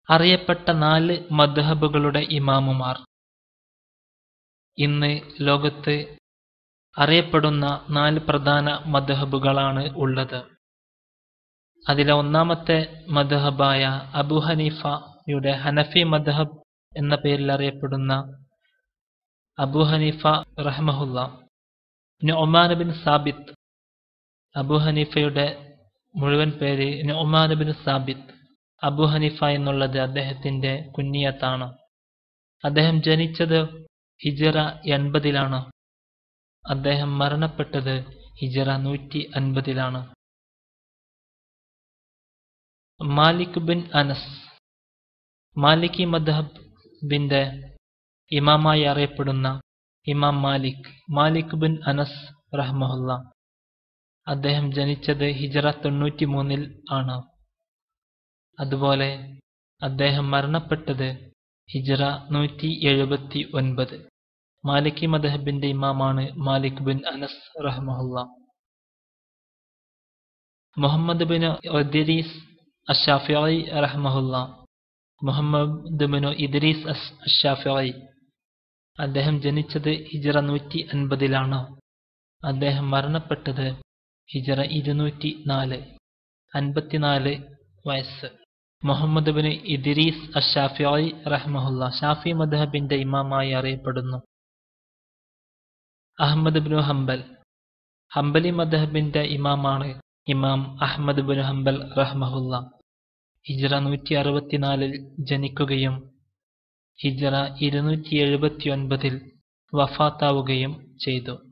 അറിയപ്പെട്ട നാല് മദ്ഹബുകളുടെ ഇമാമുമാർ ഇന്ന് ലോകത്ത് അറിയപ്പെടുന്ന നാല് പ്രധാന മദ്ഹബുകളാണ് ഉള്ളത് അതിലെ ഒന്നാമത്തെ മദ്ഹബായ അബു ഹനീഫയുടെ ഹനഫി മദ്ഹബ് എന്ന പേരിൽ അറിയപ്പെടുന്ന അബു ഹനീഫ റഹ്മഹുല്ല നുഅ്മാൻ ബിൻ സാബിത്ത് അബു ഹനീഫയുടെ മുഴുവൻ പേര് Numan bin Thabit Abu Hanifa എന്നുള്ളത് അദ്ദേഹത്തിന്റെ കുഞ്ഞിയത്താണ് അദ്ദേഹം ജനിച്ചത് ഹിജറ എൺപതിലാണ് അദ്ദേഹം മരണപ്പെട്ടത് ഹിജറ നൂറ്റി അൻപതിലാണ് മാലിക് ബിൻ അനസ് മാലിക്കി മദ്ഹബ് ബിന്റെ ഇമാമായി അറിയപ്പെടുന്ന ഇമാം മാലിക് മാലിക് ബിൻ അനസ് റഹ്മഹുല്ല അദ്ദേഹം ജനിച്ചത് ഹിജറ തൊണ്ണൂറ്റി മൂന്നിൽ ആണ് അതുപോലെ അദ്ദേഹം മരണപ്പെട്ടത് ഹിജറ നൂറ്റി എഴുപത്തി ഒൻപത് മാലിക്കി മദഹബിന്റെ ഇമാമാണ് മാലിക് ബിൻ അനസ് റഹ്മഹുല്ല മുഹമ്മദ് ബിൻ ഇദ്രീസ് അഷാഫിഐ റഹ്മഹുല്ല മുഹമ്മദ് ബിൻ ഇദ്രീസ് അഷാഫിഐ അദ്ദേഹം ജനിച്ചത് ഹിജറ നൂറ്റി അൻപതിലാണ് അദ്ദേഹം മരണപ്പെട്ടത് ഹിജറ ഇരുന്നൂറ്റി നാല് അൻപത്തിനാല് വയസ്സ് മുഹമ്മദ് ബിൻ ഇദ്രീസ് അഷാഫിഐ റഹ്മഹുല്ല ഷാഫി മദ്ഹബിന്റെ ഇമാമായി അറിയപ്പെടുന്നു അഹമ്മദ് ബിൻ ഹംബൽ ഹംബലി മദ്ഹബിന്റെ ഇമാമാണ് ഇമാം അഹമ്മദ് ബിൻ ഹംബൽ റഹ്മഹുല്ല ഹിജറ നൂറ്റി അറുപത്തിനാലിൽ ജനിക്കുകയും ഹിജറ ഇരുന്നൂറ്റി എഴുപത്തി ഒൻപതിൽ വഫാത്താവുകയും ചെയ്തു